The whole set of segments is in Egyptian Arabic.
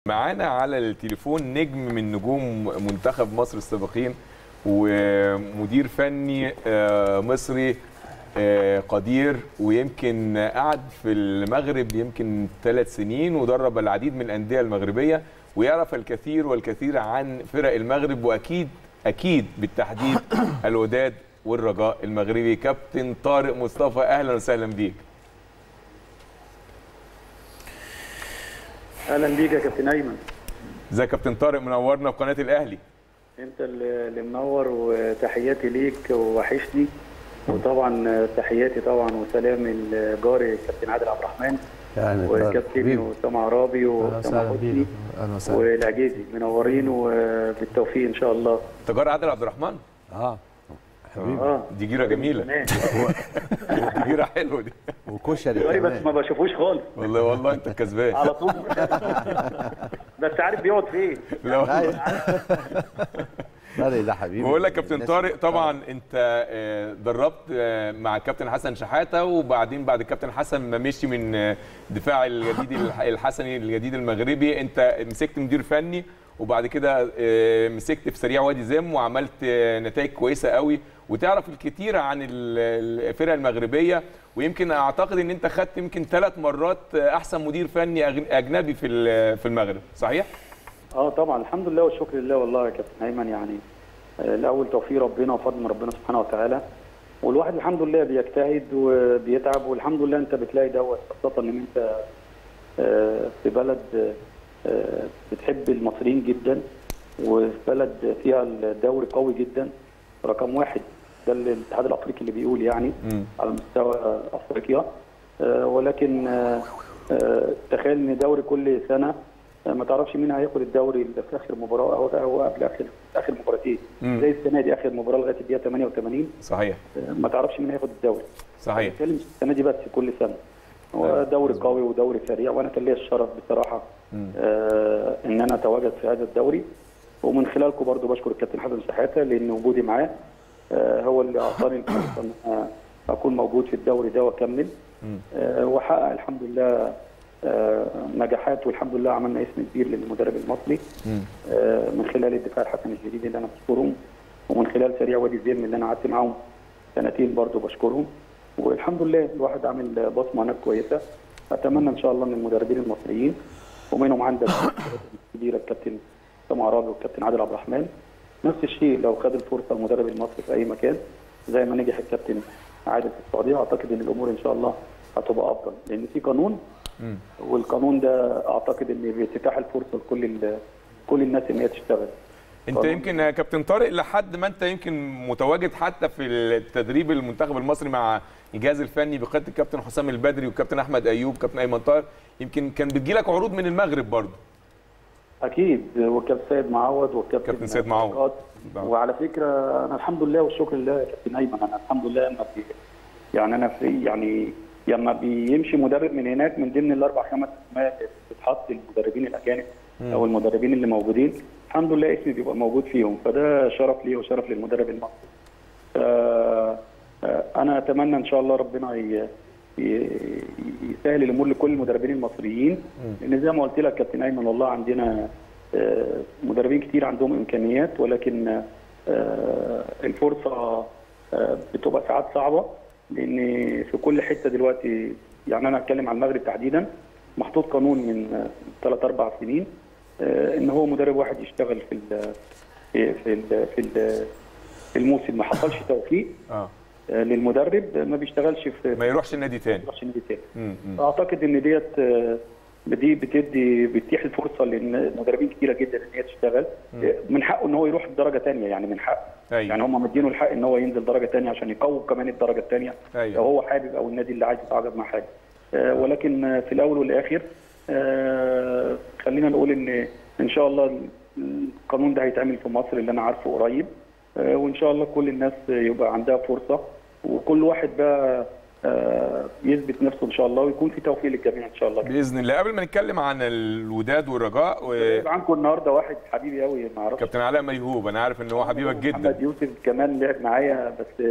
معانا على التليفون نجم من نجوم منتخب مصر السابقين ومدير فني آه، مصري آه، قدير ويمكن قعد في المغرب يمكن ثلاث سنين ودرب العديد من الأندية المغربية ويعرف الكثير والكثير عن فرق المغرب وأكيد أكيد بالتحديد الوداد والرجاء المغربي كابتن طارق مصطفى أهلا وسهلا بيك اهلا بيك يا كابتن ايمن ازيك يا كابتن طارق منورنا في قناة الأهلي انت اللي منور وتحياتي ليك ووحشني وطبعا تحياتي طبعا وسلام الجاري كابتن عادل عبد الرحمن يعني والكابتن اسامه عرابي واسامه حسني اهلا وسهلا والعجيزي منورين وبالتوفيق ان شاء الله تجار عادل عبد الرحمن اه حبيبي اه دي جيرة جميلة تمام. دي جيرة حلوة دي وكشري والله بس كمان ما بشوفوش خالص والله والله انت كسبان على طول بس عارف بيقعد فين لا والله. أيوة. طارق ده حبيبي بقول لك كابتن الناس طارق بتختار. طبعا انت آه، دربت آه، مع الكابتن حسن شحاته وبعدين بعد الكابتن حسن ما مشي من آه، دفاع الجديد الح- الحسني الجديد المغربي انت مسكت مدير فني وبعد كده آه، مسكت في سريع وادي زم وعملت آه، نتائج كويسه قوي وتعرف الكثير عن ال- الفرق المغربيه ويمكن اعتقد ان انت خدت يمكن ثلاث مرات آه، احسن مدير فني أغ- اجنبي في ال- في المغرب صحيح؟ اه طبعا الحمد لله والشكر لله والله يا كابتن ايمن يعني آه، الاول توفيق ربنا وفضل من ربنا سبحانه وتعالى والواحد الحمد لله بيجتهد وبيتعب والحمد لله انت بتلاقي دوت خاصه ان انت آه، في بلد آه، بتحب المصريين جدا وفي بلد فيها الدوري قوي جدا رقم واحد ده اللي الاتحاد الافريقي اللي بيقول يعني مم. على مستوى آه، افريقيا آه، ولكن آه، آه، تخيل ان دوري كل سنه آه، ما تعرفش مين هياخد الدوري اللي في اخر مباراه او او قبل اخر اخر مباراتين مم. زي السنه دي اخر مباراه لغايه الدقيقه 88 صحيح آه، ما تعرفش مين هياخد الدوري صحيح بالتالي مش السنه دي بس كل سنه هو أيوة، دوري مظبوط. قوي ودوري سريع وانا كان ليا الشرف بصراحه مم. آه ان انا اتواجد في هذا الدوري ومن خلالكم برضو بشكر الكابتن حسن شحاته لان وجودي معاه آه هو اللي اعطاني الفرصه ان أنا اكون موجود في الدوري ده واكمل مم. آه وحقق الحمد لله آه نجاحات والحمد لله عملنا اسم كبير للمدرب المصري مم. آه من خلال الدفاع الحسن الجديد اللي انا بشكرهم ومن خلال سريع وادي الزلم اللي انا قعدت معاهم سنتين برضو بشكرهم والحمد لله الواحد عامل بصمه هناك كويسه اتمنى ان شاء الله ان المدربين المصريين ومنهم عندك الكبيره الكابتن سامع عرابي والكابتن عادل عبد الرحمن نفس الشيء لو خد الفرصه المدرب المصري في اي مكان زي ما نجح الكابتن عادل في السعوديه اعتقد ان الامور ان شاء الله هتبقى افضل لان في قانون مم. والقانون ده اعتقد ان بيتيح الفرصه لكل ال- كل الناس ان هي تشتغل انت طبعاً. يمكن يا كابتن طارق لحد ما انت يمكن متواجد حتى في التدريب المنتخب المصري مع الجهاز الفني بقياده الكابتن حسام البدري والكابتن احمد ايوب كابتن ايمن طاهر يمكن كان بتجيلك عروض من المغرب برضه اكيد والكابتن سيد معوض والكابتن كابتن سيد معوض. بركات. نعم. وعلى فكره انا الحمد لله والشكر لله يا كابتن ايمن انا الحمد لله لما بي يعني انا في يعني لما بيمشي مدرب من هناك من ضمن الاربع خمس اسماء اللي بتتحط المدربين الاجانب او المدربين اللي موجودين الحمد لله اسمي بيبقى موجود فيهم فده شرف لي وشرف للمدرب المصري. ف- آه، انا اتمنى ان شاء الله ربنا ي- ي- يسهل الامور لكل المدربين المصريين لان زي ما قلت لك كابتن ايمن والله عندنا آه، مدربين كتير عندهم امكانيات ولكن آه، الفرصه آه، بتبقى ساعات صعبه لان في كل حته دلوقتي يعني انا اتكلم عن المغرب تحديدا محطوط قانون من ثلاث اربع سنين آه، ان هو مدرب واحد يشتغل في ال في في ال- في ال- في الموسم ما حصلش توفيق اه آه، للمدرب ما بيشتغلش في ما يروحش النادي تاني ما يروحش نادي تاني مم. مم. اعتقد ان ديت آه، دي بتدي بتتيح الفرصه لمدربين كتيره جدا ان هي تشتغل آه، من حقه ان هو يروح درجه ثانيه يعني من حقه أيوة. يعني هم مدينه الحق ان هو ينزل درجه ثانيه عشان يقوم كمان الدرجه الثانيه أيوة. لو هو حابب او النادي اللي عايز يتعاقد مع حاجه آه، ولكن آه، في الاول والاخر آه، خلينا نقول ان ان شاء الله القانون ده هيتعمل في مصر اللي انا عارفه قريب آه، وان شاء الله كل الناس يبقى عندها فرصه وكل واحد بقى آه، يثبت نفسه ان شاء الله ويكون في توفيق للجميع ان شاء الله باذن الله قبل ما نتكلم عن الوداد والرجاء غايب عنكم النهارده واحد حبيبي قوي ما اعرفش وكابتن علاء ميهوب انا عارف ان هو حبيبك جدا محمد يوسف كمان لعب معايا بس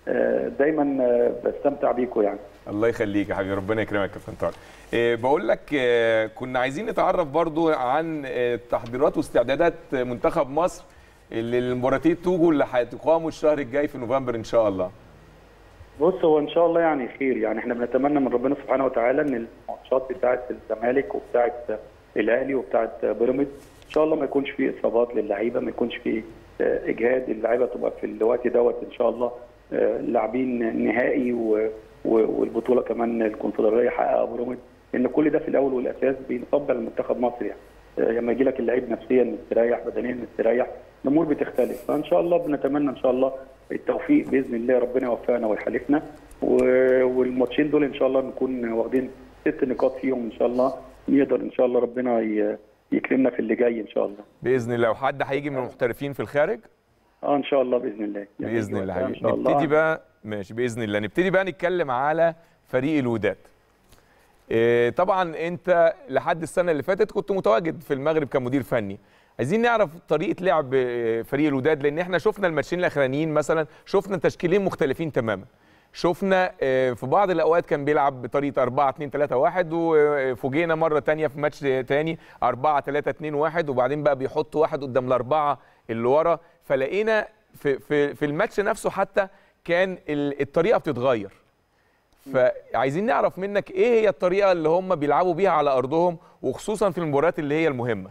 آه، دايما آه، بستمتع بيكم يعني الله يخليك يا حبيبي ربنا يكرمك يا كابتن طارق إيه بقول لك آه، كنا عايزين نتعرف برضو عن آه، تحضيرات واستعدادات منتخب مصر للمباراتين توجو اللي هتقاموا الشهر الجاي في نوفمبر ان شاء الله بص هو ان شاء الله يعني خير يعني احنا بنتمنى من ربنا سبحانه وتعالى ان الماتشات بتاعه الزمالك وبتاعه الاهلي وبتاعه بيراميدز ان شاء الله ما يكونش فيه اصابات للعيبه ما يكونش فيه آه، اجهاد اللعيبه تبقى في الوقت دوت ان شاء الله آه، لاعبين نهائي و- و- والبطوله كمان الكونفدراليه حققها بيراميدز لان كل ده في الاول والاساس بينصب على منتخب مصر يعني آه، لما يجي لك اللعيب نفسيا مستريح بدنيا مستريح الامور بتختلف فان شاء الله بنتمنى ان شاء الله التوفيق باذن الله ربنا يوفقنا ويحالفنا و- والماتشين دول ان شاء الله نكون واخدين ست نقاط فيهم ان شاء الله نقدر ان شاء الله ربنا ي- يكرمنا في اللي جاي ان شاء الله باذن الله وحد هيجي من المحترفين في الخارج اه ان شاء الله باذن الله يعني باذن الله وقتها حبيبي ان شاء الله نبتدي بقى ماشي باذن الله نبتدي بقى نتكلم على فريق الوداد إيه، طبعا انت لحد السنه اللي فاتت كنت متواجد في المغرب كمدير فني عايزين نعرف طريقه لعب آه، فريق الوداد لان احنا شفنا الماتشين الاخرانيين مثلا شفنا تشكيلين مختلفين تماما شفنا آه، في بعض الاوقات كان بيلعب بطريقه 4 2 3 1 وفوجئنا مره تانية في ماتش تاني 4 3 2 1 وبعدين بقى بيحط واحد قدام الاربعه اللي ورا فلقينا في في في الماتش نفسه حتى كان ال- الطريقه بتتغير فعايزين نعرف منك ايه هي الطريقه اللي هم بيلعبوا بيها على ارضهم وخصوصا في المباريات اللي هي المهمه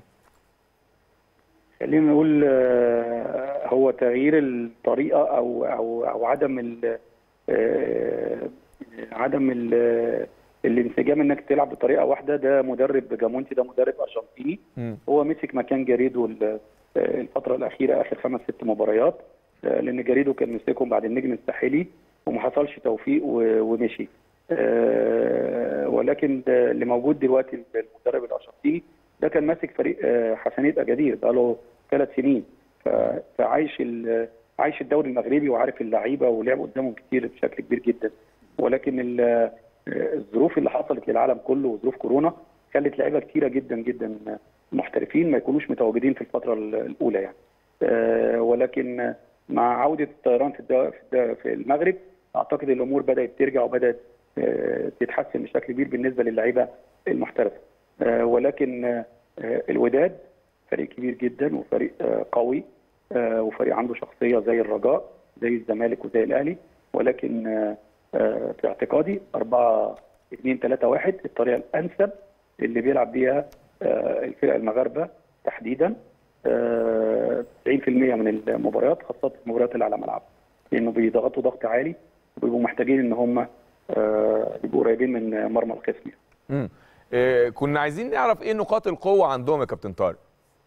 خلينا نقول آه، هو تغيير الطريقه او او او عدم ال آه، عدم ال الانسجام انك تلعب بطريقه واحده ده مدرب جامونتي ده مدرب ارجنتيني مم. هو مسك مكان جاريدو ال- آه، الفتره الاخيره اخر خمس ست مباريات آه، لان جاريدو كان مسكهم بعد النجم الساحلي وما حصلش توفيق و- ومشي آه، ولكن ده اللي موجود دلوقتي المدرب الارجنتيني ده كان ماسك فريق آه، حسنيه اجادير بقاله ثلاث سنين ف- فعايش ال- عايش الدوري المغربي وعارف اللعيبه ولعب قدامهم كتير بشكل كبير جدا ولكن ال- آه، الظروف اللي حصلت للعالم كله وظروف كورونا خلت لعيبه كتيره جدا جدا محترفين ما يكونوش متواجدين في الفتره ال- الاولى يعني آه، ولكن مع عوده الطيران في الدو- في الد- في المغرب اعتقد الامور بدات ترجع وبدات آه، تتحسن بشكل كبير بالنسبه للعيبه المحترفه آه، ولكن آه، الوداد فريق كبير جدا وفريق آه، قوي آه، وفريق عنده شخصيه زي الرجاء زي الزمالك وزي الاهلي ولكن آه، آه، في اعتقادي 4 2 3 1 الطريقه الانسب اللي بيلعب بيها آه، الفرق المغاربه تحديدا آه، 90% من المباريات خاصه المباريات اللي على ملعب لانه بيضغطوا ضغط عالي وبيبقوا محتاجين ان هم آه، يبقوا قريبين من مرمى الخصم مم. إيه كنا عايزين نعرف ايه نقاط القوه عندهم يا كابتن طارق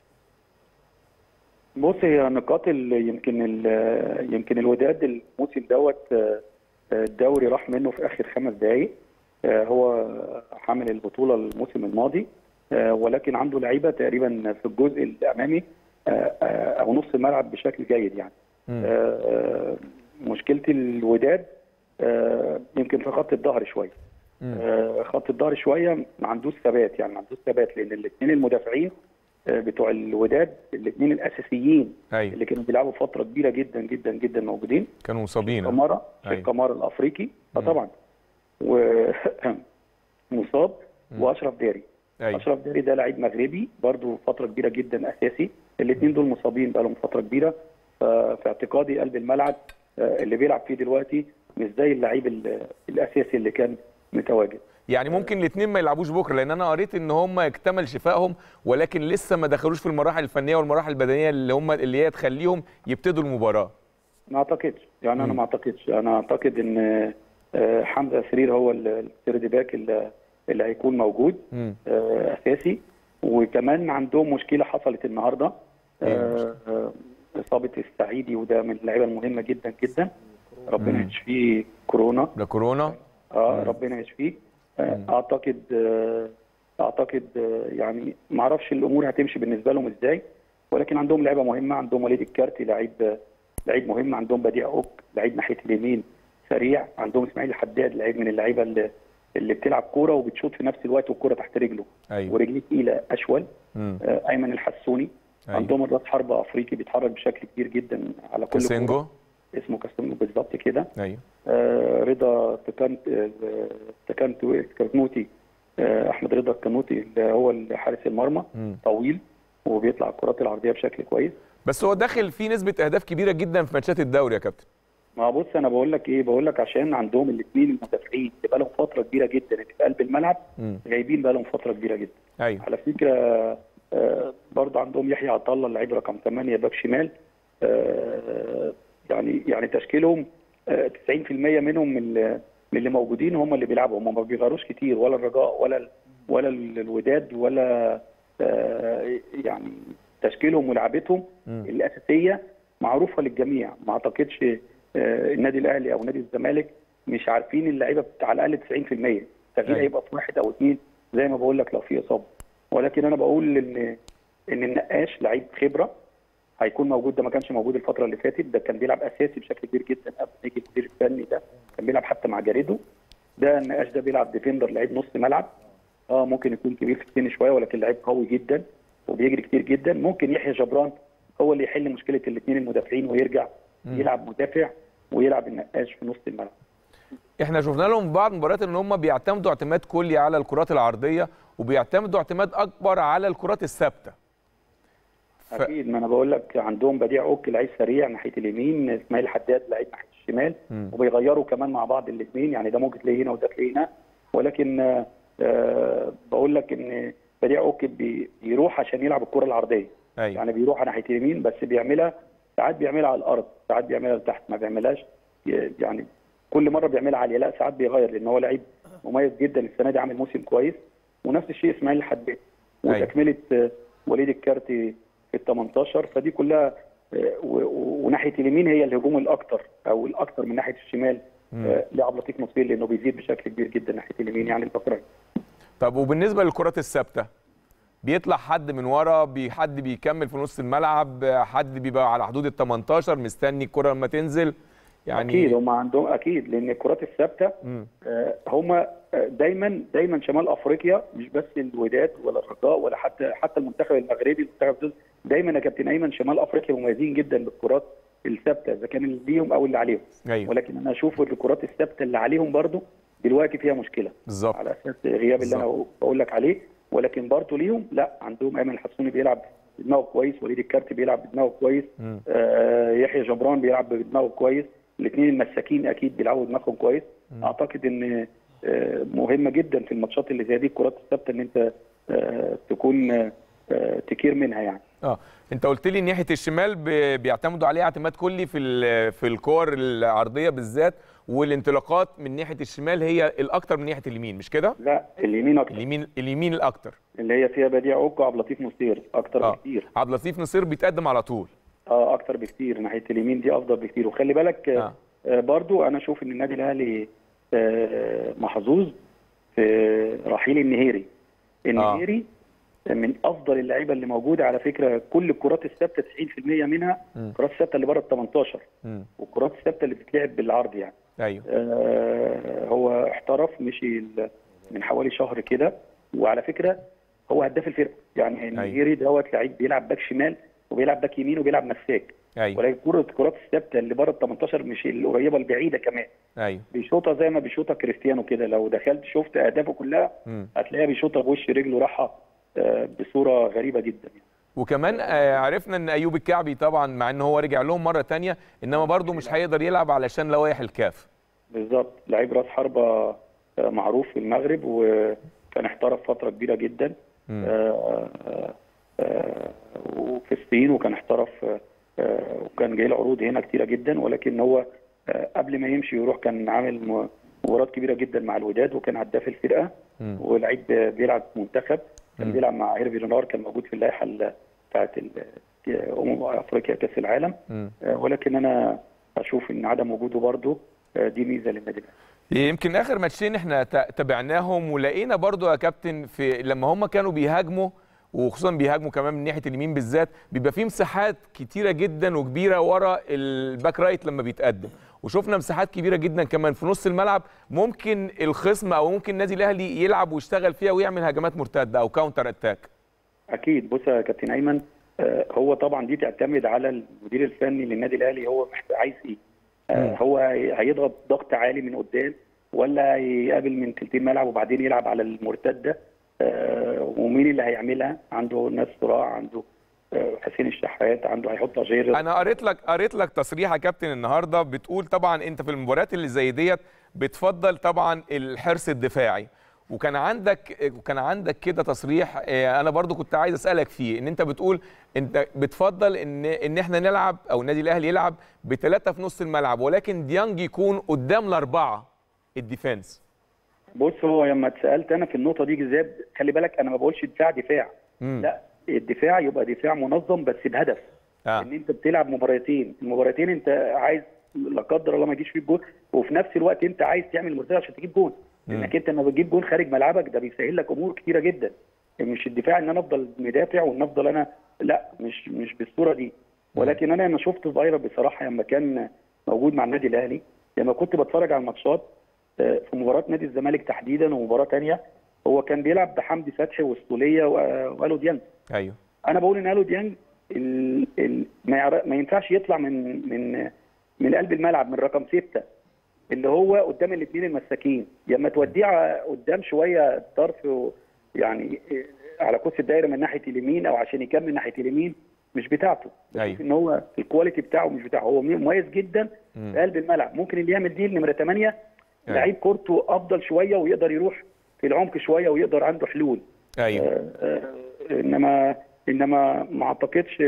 بص هي نقاط ال- يمكن ال- يمكن الوداد الموسم دوت آه، آه، الدوري راح منه في اخر خمس دقائق آه، هو حامل البطوله الموسم الماضي آه، ولكن عنده لعيبه تقريبا في الجزء الامامي آه، آه، او نص الملعب بشكل جيد يعني مم. آه، مشكله الوداد آه، يمكن في خط الظهر شويه مم. آه، خط الظهر شويه ما عندوش ثبات يعني ما عندوش ثبات لان الاثنين المدافعين آه، بتوع الوداد الاثنين الاساسيين ايوه اللي كانوا بيلعبوا فتره كبيره جدا جدا جدا موجودين كانوا مصابين آه. كمارا أيوة. الكمار الافريقي اه مم. طبعا و مصاب مم. واشرف داري ايوه اشرف داري ده لعيب مغربي برضو فتره كبيره جدا اساسي الاثنين دول مصابين بقالهم فتره كبيره ففي اعتقادي قلب الملعب آه، اللي بيلعب فيه دلوقتي مش زي اللعيب ال- الاساسي اللي كان متواجد يعني ممكن الاثنين ما يلعبوش بكره لان انا قريت ان هم اكتمل شفائهم ولكن لسه ما دخلوش في المراحل الفنيه والمراحل البدنيه اللي هم اللي هي تخليهم يبتدوا المباراه ما اعتقدش يعني انا مم. ما اعتقدش انا اعتقد ان آه، حمزه سرير هو ال- السيرد باك اللي اللي هيكون موجود مم. آه، اساسي وكمان عندهم مشكله حصلت النهارده إيه آه، آه، اصابه السعيدي وده من اللعيبه المهمه جدا جدا ربنا مم. يشفيه كورونا ده كورونا اه ربنا يشفيه آه، مم. اعتقد آه، اعتقد آه، يعني ما اعرفش الامور هتمشي بالنسبه لهم ازاي ولكن عندهم لعيبه مهمه عندهم وليد الكارتي لعيب آه، لعيب مهم عندهم بديع اوك لعيب ناحيه اليمين سريع عندهم اسماعيل الحداد لعيب من اللعيبه اللي اللي بتلعب كوره وبتشوط في نفس الوقت والكوره تحت رجله ايوه ورجليه تقيله اشول مم. آه، ايمن الحسوني أيوة. عندهم الراس حربه افريقي بيتحرك بشكل كبير جدا على كل كورة. كاسينجو اسمه كاستمو بالظبط كده ايوه آه، رضا تكنت آه، تكنت كرنوتي آه، احمد رضا الكنوتي اللي هو حارس المرمى مم. طويل وبيطلع الكرات العرضيه بشكل كويس بس هو داخل فيه نسبه اهداف كبيره جدا في ماتشات الدوري يا كابتن ما بص انا بقول لك ايه بقول لك عشان عندهم الاثنين المدافعين اللي بقى لهم فتره كبيره جدا اللي في قلب الملعب مم. غايبين بقى لهم فتره كبيره جدا ايوه على فكره آه، برضه عندهم يحيى عطا الله اللعيب رقم 8 باك شمال آه، يعني يعني تشكيلهم آه، 90% منهم من ال- من اللي موجودين هم اللي بيلعبوا هم ما بيغيروش كتير ولا الرجاء ولا ال- ولا ال- الوداد ولا آه، يعني تشكيلهم ولعبتهم مم. الاساسيه معروفه للجميع ما اعتقدش آه، النادي الاهلي او نادي الزمالك مش عارفين اللعيبه بت- على الاقل 90% التغيير أيوة. هيبقى في واحد او اثنين زي ما بقول لك لو في اصابه ولكن انا بقول ان ان النقاش لعيب خبره هيكون موجود ده ما كانش موجود الفتره اللي فاتت ده كان بيلعب اساسي بشكل كبير جدا قبل ما يجي المدير الفني ده كان بيلعب حتى مع جاريدو ده النقاش ده بيلعب ديفندر لعيب نص ملعب اه ممكن يكون كبير في السن شويه ولكن لعيب قوي جدا وبيجري كتير جدا ممكن يحيى جبران هو اللي يحل مشكله الاثنين المدافعين ويرجع يلعب مدافع ويلعب النقاش في نص الملعب احنا شفنا لهم في بعض المباريات ان هم بيعتمدوا اعتماد كلي على الكرات العرضيه وبيعتمدوا اعتماد اكبر على الكرات الثابته ف- اكيد ما انا بقول لك عندهم بديع اوك لعيب سريع ناحيه اليمين اسماعيل حداد لعيب ناحيه الشمال مم. وبيغيروا كمان مع بعض الاثنين يعني ده ممكن تلاقيه هنا وده تلاقيه هنا ولكن آه، آه بقول لك ان بديع اوك بي- بيروح عشان يلعب الكره العرضيه ايوه يعني بيروح ناحيه اليمين بس بيعملها ساعات بيعملها على الارض ساعات بيعملها لتحت ما بيعملهاش ي- يعني كل مره بيعملها عاليه لا ساعات بيغير لان هو لعيب مميز جدا السنه دي عامل موسم كويس ونفس الشيء اسماعيل الحداد أيوة. وتكمله آه، وليد الكارتي في ال 18 فدي كلها آه، و- و- وناحيه اليمين هي الهجوم الاكثر او الاكثر من ناحيه الشمال آه، لعب لطيف نصير لانه بيزيد بشكل كبير جدا ناحيه اليمين يعني البكري طب وبالنسبه للكرات الثابته بيطلع حد من ورا بي حد بيكمل في نص الملعب حد بيبقى على حدود ال 18 مستني الكره لما تنزل يعني اكيد هم عندهم اكيد لان الكرات الثابته مم. آه، هم دايما دايما شمال افريقيا مش بس الوداد ولا الرجاء ولا حتى حتى المنتخب المغربي المنتخب التونسي، دايما يا كابتن ايمن شمال افريقيا مميزين جدا بالكرات الثابته اذا كان اللي ليهم او اللي عليهم ايوه ولكن انا اشوف الكرات الثابته اللي عليهم برضو دلوقتي فيها مشكله بالظبط على اساس غياب اللي انا بقول لك عليه ولكن برضو ليهم لا عندهم ايمن الحسوني بيلعب بدماغه كويس وليد الكارتي بيلعب بدماغه كويس مم. آه يحيى جبران بيلعب بدماغه كويس الاثنين المساكين اكيد بيلعبوا بدماغهم كويس اعتقد ان آه مهمه جدا في الماتشات اللي زي دي الكرات الثابته ان انت آه تكون آه تكير منها يعني اه انت قلت لي ناحيه الشمال ب- بيعتمدوا عليها اعتماد كلي في ال- في الكور العرضيه بالذات والانطلاقات من ناحيه الشمال هي الاكتر من ناحيه اليمين مش كده لا اليمين اكتر اليمين اليمين الاكتر اللي هي فيها بديع اوكا وعبد اللطيف نصير اكتر اه بكتير عبد اللطيف نصير بيتقدم على طول اه اكتر بكتير ناحيه اليمين دي افضل بكتير وخلي بالك آه. آه. آه برضو انا اشوف ان النادي الاهلي آه محظوظ في رحيل النهيري النهيري من افضل اللعيبه اللي موجوده على فكره كل الكرات الثابته 90% منها مم. الكرات الثابته اللي بره ال 18 مم. والكرات الثابته اللي بتتلعب بالعرض يعني ايوه آه هو احترف مشي ال- من حوالي شهر كده وعلى فكره هو هداف الفرقه يعني النهيري دوت لعيب بيلعب باك شمال وبيلعب باك يمين وبيلعب مساك ايوه ولكن كره الكرات الثابته اللي بره ال 18 مش القريبه البعيده كمان ايوه بيشوطها زي ما بيشوطها كريستيانو كده لو دخلت شفت اهدافه كلها مم. هتلاقيها بيشوطها بوش رجله راحه آه، بصوره غريبه جدا يعني. وكمان آه، عرفنا ان ايوب الكعبي طبعا مع ان هو رجع لهم مره تانية انما برضه مش هيقدر يلعب علشان لوائح الكاف بالظبط لعيب راس حربه آه، معروف في المغرب وكان احترف فتره كبيره جدا مم. آه، آه، آه، وفي الصين وكان احترف آه، آه، وكان جاي له عروض هنا كتيره جدا ولكن هو آه، قبل ما يمشي ويروح كان عامل م- مباريات كبيره جدا مع الوداد وكان هداف الفرقه مم. ولعيب بيلعب في منتخب كان مم. بيلعب مع هيرفي رينار كان موجود في اللائحه ال- بتاعت ال- امم افريقيا كاس العالم مم. آه، ولكن انا اشوف ان عدم وجوده برضه آه، دي ميزه للنادي الأهلي. يمكن اخر ماتشين احنا تا- تابعناهم ولقينا برضو يا كابتن في لما هم كانوا بيهاجموا وخصوصا بيهاجموا كمان من ناحيه اليمين بالذات بيبقى في مساحات كتيره جدا وكبيره ورا الباك رايت لما بيتقدم وشفنا مساحات كبيره جدا كمان في نص الملعب ممكن الخصم او ممكن النادي الاهلي يلعب ويشتغل فيها ويعمل هجمات مرتده او كاونتر اتاك اكيد بص يا كابتن ايمن آه، هو طبعا دي تعتمد على المدير الفني للنادي الاهلي هو محتاج عايز ايه آه، هو هي- هيضغط ضغط عالي من قدام ولا هيقابل من تلتين ملعب وبعدين يلعب على المرتده آه، ومين اللي هيعملها عنده ناس صراع عنده آه، حسين الشحات عنده هيحط اجير انا قريت لك قريت لك تصريح يا كابتن النهارده بتقول طبعا انت في المباريات اللي زي ديت بتفضل طبعا الحرص الدفاعي وكان عندك وكان عندك كده تصريح آه، انا برضو كنت عايز اسالك فيه ان انت بتقول انت بتفضل ان ان احنا نلعب او النادي الاهلي يلعب بثلاثه في نص الملعب ولكن ديانج يكون قدام الاربعه الديفense بص هو لما اتسالت انا في النقطه دي جذاب خلي بالك انا ما بقولش دفاع دفاع مم. لا الدفاع يبقى دفاع منظم بس بهدف آه. ان انت بتلعب مباراتين المباراتين انت عايز لا قدر الله ما يجيش فيك جول وفي نفس الوقت انت عايز تعمل مرتده عشان تجيب جول لانك انت لما بتجيب جول خارج ملعبك ده بيسهل لك امور كتيره جدا مش الدفاع ان انا افضل مدافع وان افضل انا لا مش مش بالصوره دي ولكن انا لما شفت فايرا بصراحه لما كان موجود مع النادي الاهلي لما كنت بتفرج على الماتشات آه، في مباراه نادي الزمالك تحديدا ومباراه ثانيه هو كان بيلعب بحمدي فتحي والسوليه و- والو ديانج ايوه انا بقول ان الو ديانج ال... ال... ما, يعر... ما ينفعش يطلع من من من قلب الملعب من رقم ستة اللي هو قدام الاثنين المساكين يا اما توديه ع- قدام شويه الطرف و- يعني إيه، على قوس الدايره من ناحيه اليمين او عشان يكمل ناحيه اليمين مش بتاعته بشوف أيوة. ان هو الكواليتي بتاعه مش بتاعه هو مميز جدا في قلب الملعب ممكن اللي يعمل دي النمره 8 أيوة. لعيب كورته افضل شويه ويقدر يروح في العمق شويه ويقدر عنده حلول ايوه آه، انما انما ما اعتقدش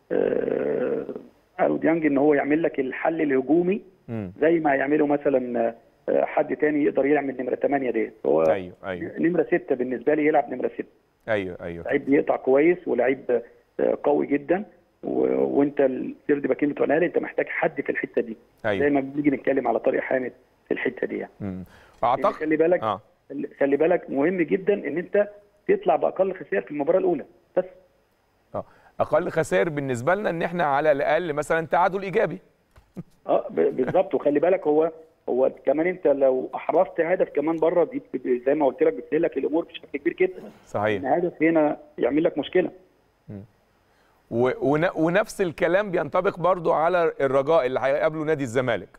آه، الو ديانج ان هو يعمل لك الحل الهجومي مم. زي ما هيعمله مثلا آه، حد تاني يقدر يعمل نمره 8 ديت هو ايوه ايوه نمره 6 بالنسبه لي يلعب نمره 6 ايوه ايوه لعيب بيقطع كويس ولعيب آه، قوي جدا و- وانت السيرد باكين بتوع الاهلي انت محتاج حد في الحته دي أيوة. زي ما بنيجي نتكلم على طارق حامد في الحته دي يعني مم. يعني اعتقد خلي بالك اه خلي بالك مهم جدا ان انت تطلع باقل خسائر في المباراه الاولى بس اه اقل خسائر بالنسبه لنا ان احنا على الاقل مثلا تعادل ايجابي اه ب- بالظبط وخلي بالك هو هو كمان انت لو احرزت هدف كمان بره دي بت- زي ما قلت لك بتسهل لك الامور بشكل كبير جدا صحيح ان هدف هنا يعمل لك مشكله و... ون... ونفس الكلام بينطبق برضو على الرجاء اللي هيقابله نادي الزمالك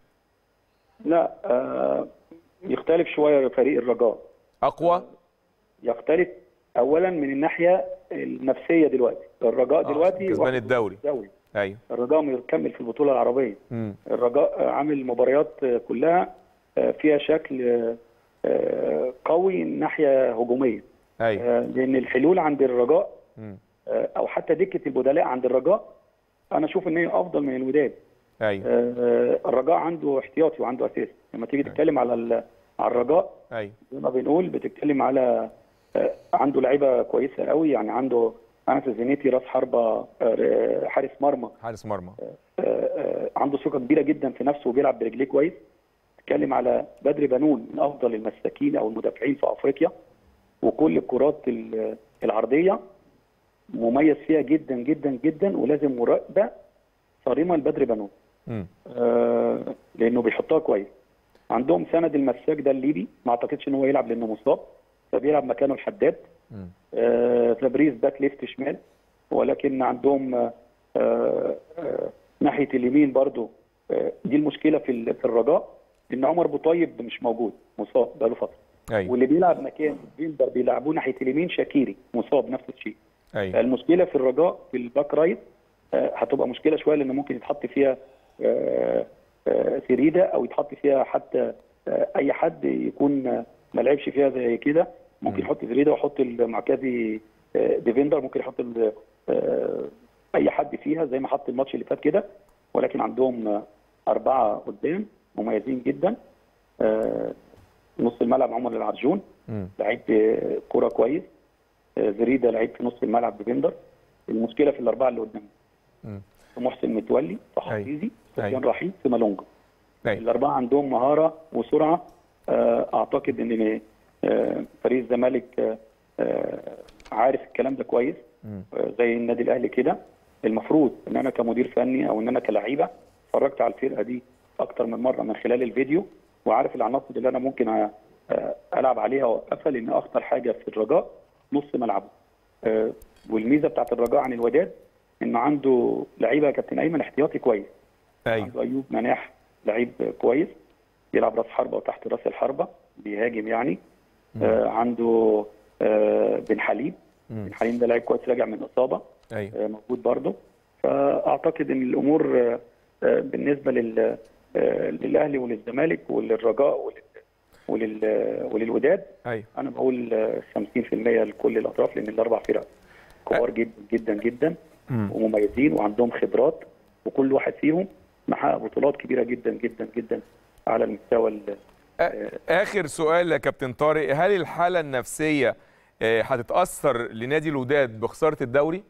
لا آه يختلف شويه فريق الرجاء اقوى يختلف اولا من الناحيه النفسيه دلوقتي الرجاء دلوقتي كسبان واخد الدوري. الدوري ايوه الرجاء مكمل في البطوله العربيه مم. الرجاء آه، عامل مباريات آه، كلها آه، فيها شكل آه، آه، قوي من ناحيه هجوميه ايوه آه، لان الحلول عند الرجاء مم. آه، او حتى دكه البدلاء عند الرجاء انا اشوف ان هي افضل من الوداد ايوه آه، الرجاء عنده احتياطي وعنده اساسي لما تيجي تتكلم على ال- على الرجاء ايوه زي ما بنقول بتتكلم على آه، عنده لعيبه كويسه قوي يعني عنده انس الزنيتي راس حربه آه، حارس مرمى حارس مرمى آه، آه، عنده ثقه كبيره جدا في نفسه وبيلعب برجليه كويس بتتكلم على بدر بنون من افضل المساكين او المدافعين في افريقيا وكل الكرات ال- العرضيه مميز فيها جدا جدا جدا ولازم مراقبه صارمه لبدر بنون مم. آه، لانه بيحطها كويس عندهم سند المساك ده الليبي ما اعتقدش ان هو يلعب لانه مصاب فبيلعب مكانه الحداد مم. آه، فابريز باك ليفت شمال ولكن عندهم آه، آه، آه، ناحيه اليمين برضو آه، دي المشكله في ال- في الرجاء ان عمر بوطيب مش موجود مصاب بقاله فتره ايوه واللي بيلعب مكان فيلدر بيلعبوه ناحيه اليمين شاكيري مصاب نفس الشيء ايوه المشكله في الرجاء في الباك رايت آه، هتبقى مشكله شويه لان ممكن يتحط فيها آه، آه، سيريدا او يتحط فيها حتى آه، اي حد يكون آه، ما لعبش فيها زي كده ممكن يحط سيريدا ويحط المعكازي آه، ديفندر ممكن يحط ال- آه، اي حد فيها زي ما حط الماتش اللي فات كده ولكن عندهم آه، اربعه قدام مميزين جدا آه، نص الملعب عمر العرجون مم. لعيب آه، كوره كويس آه، زريدا لعيب في نص الملعب ديفندر المشكله في الاربعه اللي قدام مم. في محسن متولي في حفيظي سفيان أيوة. رحيل في مالونجا ايوه الاربعه عندهم مهاره وسرعه آه، اعتقد ان آه، فريق الزمالك آه، آه، عارف الكلام ده كويس مم. آه، زي النادي الاهلي كده المفروض ان انا كمدير فني او ان انا كلعيبه اتفرجت على الفرقه دي اكتر من مره من خلال الفيديو وعارف العناصر اللي انا ممكن أ- آه، العب عليها واوقفها لان اخطر حاجه في الرجاء نص ملعبه آه، والميزه بتاعت الرجاء عن الوداد انه عنده لعيبه يا كابتن ايمن احتياطي كويس ايوه عنده ايوب مناح لعيب كويس يلعب راس حربه وتحت راس الحربه بيهاجم يعني آه عنده آه بن حليم بن حليم ده لعيب كويس راجع من اصابه ايوه آه موجود برضه فاعتقد ان الامور آه آه بالنسبه لل آه للاهلي وللزمالك وللرجاء ولل ولل وللوداد ايوه انا بقول آه، 50% لكل الاطراف لان الاربع فرق كبار جدا جدا جدا مم. ومميزين وعندهم خبرات وكل واحد فيهم محقق بطولات كبيره جدا جدا جدا على المستوى ال- اخر سؤال يا كابتن طارق هل الحاله النفسيه آه، هتتاثر لنادي الوداد بخساره الدوري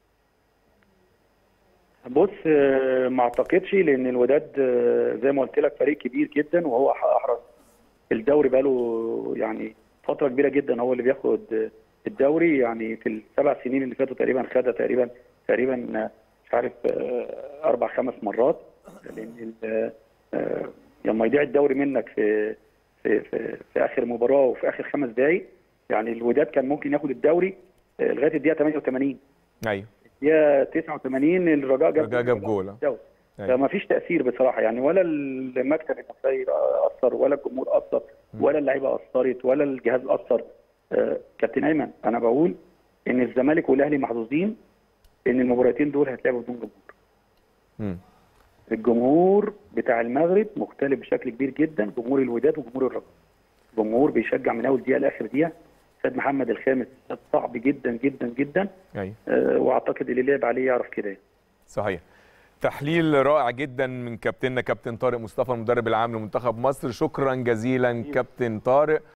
بص آه، ما اعتقدش لان الوداد آه، زي ما قلت لك فريق كبير جدا وهو ح- احرز الدوري بقاله يعني فتره كبيره جدا هو اللي بياخد آه، الدوري يعني في السبع سنين اللي فاتوا تقريبا خدها تقريبا تقريبا آه، مش عارف آه، اربع خمس مرات لان ال- آه، لما يضيع الدوري منك في في في, في اخر مباراه وفي اخر خمس دقائق يعني الوداد كان ممكن ياخد الدوري آه، لغايه الدقيقه 88 ايوه الدقيقه 89 الرجاء جاب الرجاء جاب جول، آه. الدوري. أيوة. فما فيش تاثير بصراحه يعني ولا المكتب النفسي اثر ولا الجمهور اثر ولا اللعيبه اثرت ولا الجهاز اثر آه، كابتن ايمن انا بقول ان الزمالك والاهلي محظوظين ان المباراتين دول هيتلعبوا بدون جمهور مم. الجمهور بتاع المغرب مختلف بشكل كبير جدا جمهور الوداد وجمهور الرجاء جمهور بيشجع من اول دقيقه لاخر دقيقه استاد محمد الخامس استاد صعب جدا جدا جدا ايوه آه، واعتقد اللي لعب عليه يعرف كده يعني. صحيح تحليل رائع جدا من كابتننا كابتن طارق مصطفى المدرب العام لمنتخب مصر شكرا جزيلا كابتن طارق